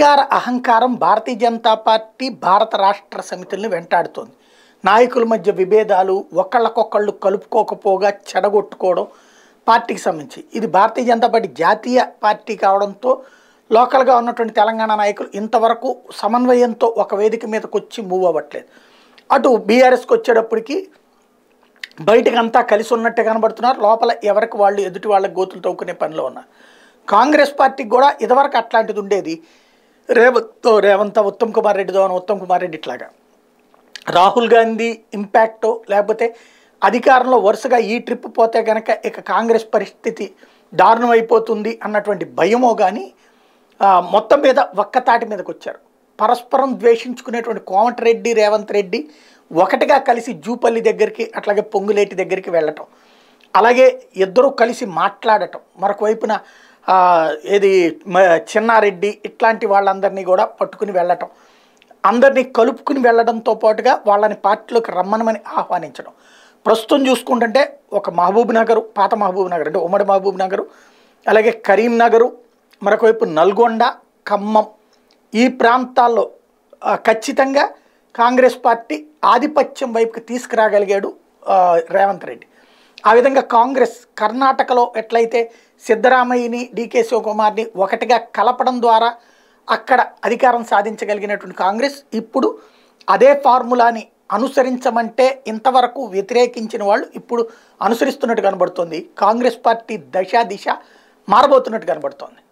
అధికార అహంకారం భారతీయ జనతా పార్టీ భారత రాష్ట్ర సమితుల్ని వెంటాడుతోంది నాయకుల మధ్య విభేదాలు ఒకళ్ళకొకళ్ళు కలుపుకోకపోగా చెడగొట్టుకోవడం పార్టీకి సంబంధించి ఇది భారతీయ జనతా పార్టీ జాతీయ పార్టీ కావడంతో లోకల్గా ఉన్నటువంటి తెలంగాణ నాయకులు ఇంతవరకు సమన్వయంతో ఒక వేదిక మీదకి వచ్చి మూవ్ అవ్వట్లేదు అటు బీఆర్ఎస్కి వచ్చేటప్పటికి బయటకు అంతా కలిసి ఉన్నట్టే కనబడుతున్నారు లోపల ఎవరికి వాళ్ళు ఎదుటి వాళ్ళకి గోతులు తవ్వుకునే పనిలో ఉన్నారు కాంగ్రెస్ పార్టీకి కూడా ఇదివరకు అట్లాంటిది ఉండేది రేవంత్ రేవంత్ ఉత్తమ్ కుమార్ రెడ్డితో అని ఉత్తమ్ కుమార్ రెడ్డి ఇట్లాగా రాహుల్ గాంధీ ఇంపాక్ట్ లేకపోతే అధికారంలో వరుసగా ఈ ట్రిప్ పోతే కనుక ఇక కాంగ్రెస్ పరిస్థితి దారుణం అయిపోతుంది అన్నటువంటి భయమో కానీ మొత్తం మీద ఒక్కతాటి మీదకి వచ్చారు పరస్పరం ద్వేషించుకునేటువంటి కోమటిరెడ్డి రేవంత్ రెడ్డి ఒకటిగా కలిసి జూపల్లి దగ్గరికి అట్లాగే పొంగులేటి దగ్గరికి వెళ్ళటం అలాగే ఇద్దరూ కలిసి మాట్లాడటం మరొక వైపున ఆ, ఏది మ- చిన్నారెడ్డి ఇట్లాంటి వాళ్ళందరినీ కూడా పట్టుకుని వెళ్ళటం అందరినీ కలుపుకుని వెళ్ళడంతో పాటుగా వాళ్ళని పార్టీలోకి రమ్మనమని ఆహ్వానించడం ప్రస్తుతం చూసుకుంటుంటే ఒక మహబూబ్ నగరు పాత మహబూబ్ నగర్ అంటే ఉమ్మడి మహబూబ్ నగరు అలాగే కరీంనగరు మరొక వైపు నల్గొండ ఖమ్మం ఈ ప్రాంతాల్లో ఆ, ఖచ్చితంగా కాంగ్రెస్ పార్టీ ఆధిపత్యం వైపుకి తీసుకురాగలిగాడు ఆ, రేవంత్ రెడ్డి ఆ విధంగా కాంగ్రెస్ కర్ణాటకలో ఎట్లయితే సిద్ధరామయ్యని డీకే శివకుమార్ని ఒకటిగా కలపడం ద్వారా అక్కడ అధికారం సాధించగలిగినటువంటి కాంగ్రెస్ ఇప్పుడు అదే ఫార్ములాని అనుసరించమంటే ఇంతవరకు వ్యతిరేకించిన వాళ్ళు ఇప్పుడు అనుసరిస్తున్నట్టు కనబడుతోంది కాంగ్రెస్ పార్టీ దశ దిశ మారబోతున్నట్టు కనబడుతోంది